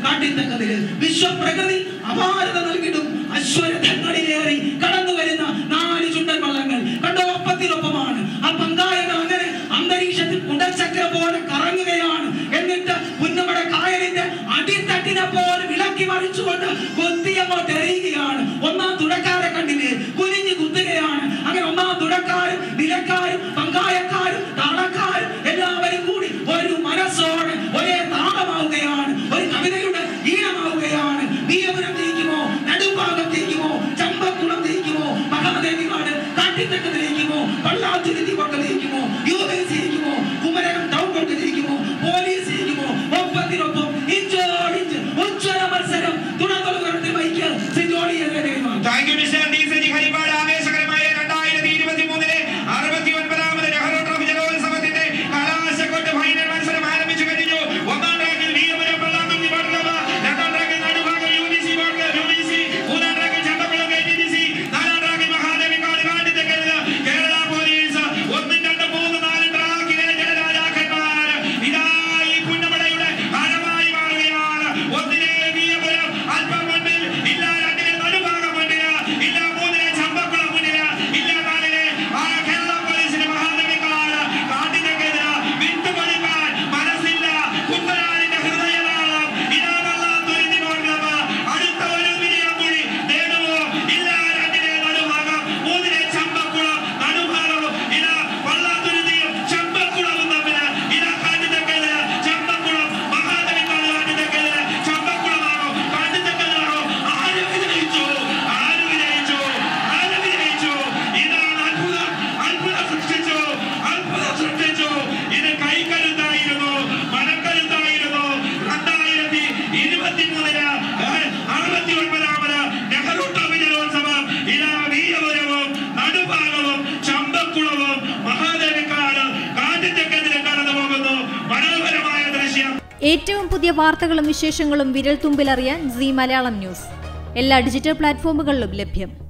കാട്ടിത്തക്കതില് വിശ്വപ്രകൃതി അപാരത നൽകിടും അശ്വരഥങ്ങളിലേറി കടന്നു വരുന്ന നാല് ചുണ്ടൻ വള്ളങ്ങൾ കണ്ടോ ഒപ്പത്തിനൊപ്പമാണ് ആ പങ്കായകൾ അങ്ങനെ അന്തരീക്ഷത്തിൽ കുടച്ചക്ര പോലെ കറങ്ങുകയാണ് എന്നിട്ട് പുന്നമട കായലിന്റെ അടിത്തട്ടിനെ പോലെ വിളക്കി മറിച്ചുകൊണ്ട് കൊത്തി അങ്ങോട്ട് എറിയുകയാണ് ഒന്നാം തുടക്കാരെ കണ്ടില്ലേ കുനിഞ്ഞു കുത്തുകയാണ് അങ്ങനെ ഒന്നാം തുടക്കാരും നിലക്കാരും പങ്കായക്കാരും താളക്കാരും എല്ലാവരും കൂടി ഒരു മനസ്സോടെ ഒരേ താളമാവുകയാണ് ഒരു കവിതയുടെ ഈണമാവുകയാണ് നീയപുരം ജയിക്കുമോ നടുഭാഗം ജയിക്കുമോ ചമ്പക്കുളം ജയിക്കുമോ മഹാദേവികാട് കാട്ടിത്തട്ടത്തിലേക്കുമോ പള്ളാത്തുരുത്തി പക്കം ജയിക്കുമോ യു എസ് ജയിക്കുമോ കുമരകം ടൗൺ കൊണ്ട് ജയിക്കുമോ പോലീസ് ജയിക്കുമോ ഒപ്പത്തിനൊപ്പം ഇഞ്ചോടിഞ്ച് ഉജ്ജ്വല മത്സരം തുണതൊലുകരത്തിൽ വൈക്ക് സിജോളി എന്ന thank you mister D Saji Haripad ആവേശകരമായ രണ്ടായിരത്തി ഇരുപത്തി മൂന്നിലെ അറുപത്തി ഒൻപതാമത് നെഹ്റു ട്രോഫി ജലോത്സവത്തിന്റെ കലാശക്കൊട്ട് ഫൈനൽ മത്സരം ആരംഭിച്ചു കഴിഞ്ഞു ഒന്നാം റാങ്കിൽ വീരപുരം പള്ളാത്തുരുത്തി പട്ടണമ രണ്ടാം റാങ്കിൽ Nadubhagam U D C U D C മൂന്നാം റാങ്കിൽ Chanthakkulam K T D C നാലാം റാങ്കിൽ മഹാദേവി കാട് കാട്ടിത്തെക്കരുത് കേരള പോലീസ് ഒന്നും രണ്ടും മൂന്ന് നാല് ട്രാക്കിലെ ജനരാജാക്കന്മാർ ഇതാ ഈ പുന്നമടയുടെ ഹരമായി മാറുകയാണ് ഒന്നിനെ വീരപുരം അല്പം മുൻപിൽ ഇല്ല രണ്ടിനെ നടുഭാഗം മുന്നില് ഇല്ല മൂന്നിനെ ചമ്പക്കുളം മുന്നില് ഇല്ല നാലിനെ ആ കേരള പോലീസിന്റെ മഹാദേവിക്കാട് കാട്ടിനെതിരെ വിട്ടുകൊടുക്കാൻ മനസ്സില്ല കുമ്പനാടിന്റെ ഹൃദയനാളം ഇതാ വള്ളാത്തുരുത്തി പോർക്കളമ അടുത്ത ഒരു വിരിയക്കുഴി നേടുമോ ഇല്ല രണ്ടിനെ നടുഭാഗം മൂന്നിനെ ചമ്പക്കുളം നടുഭാഗവും ഇതാ വള്ളാത്തുരുത്തിയും ചമ്പക്കുളവും തമ്മില് ഇതാ കാട്ടിനെതിരെ ചമ്പക്കുളം മഹാദേവിക്കാട് കാട്ടിനെതിരെ ചമ്പക്കുളമാകും കാട്ടിനെതിരാകും ആര് വിജയിച്ചു ആര് വിജയിച്ചു ആര് വിജയിച്ചു ഇതാണ് അത്ഭുതം അത്ഭുതം സൃഷ്ടിച്ചു അത്ഭുതം സൃഷ്ടിച്ചു ഇത് കൈക്കരുത്തായിരുന്നു മനക്കരുത്തായിരുന്നു രണ്ടായിരത്തി ഇരുപത്തി മൂന്നിന് അറുപത്തി ഒൻപതാമത് നെഹ്റു ട്രോഫി ജലോത്സവം ഇതാ വീരപുരവും നടുഭാഗവും ചമ്പക്കുളവും മഹാദേവിക്കാട് കാട്ടിത്തെക്കെതിരെ കടന്നു പോകുന്നു മനോഹരമായ ദൃശ്യം ഏറ്റവും പുതിയ വാർത്തകളും വിശേഷങ്ങളും വിരൽ തുമ്പിലറിയാൻ സി മലയാളം ന്യൂസ് എല്ലാ ഡിജിറ്റൽ പ്ലാറ്റ്ഫോമുകളിലും ലഭ്യം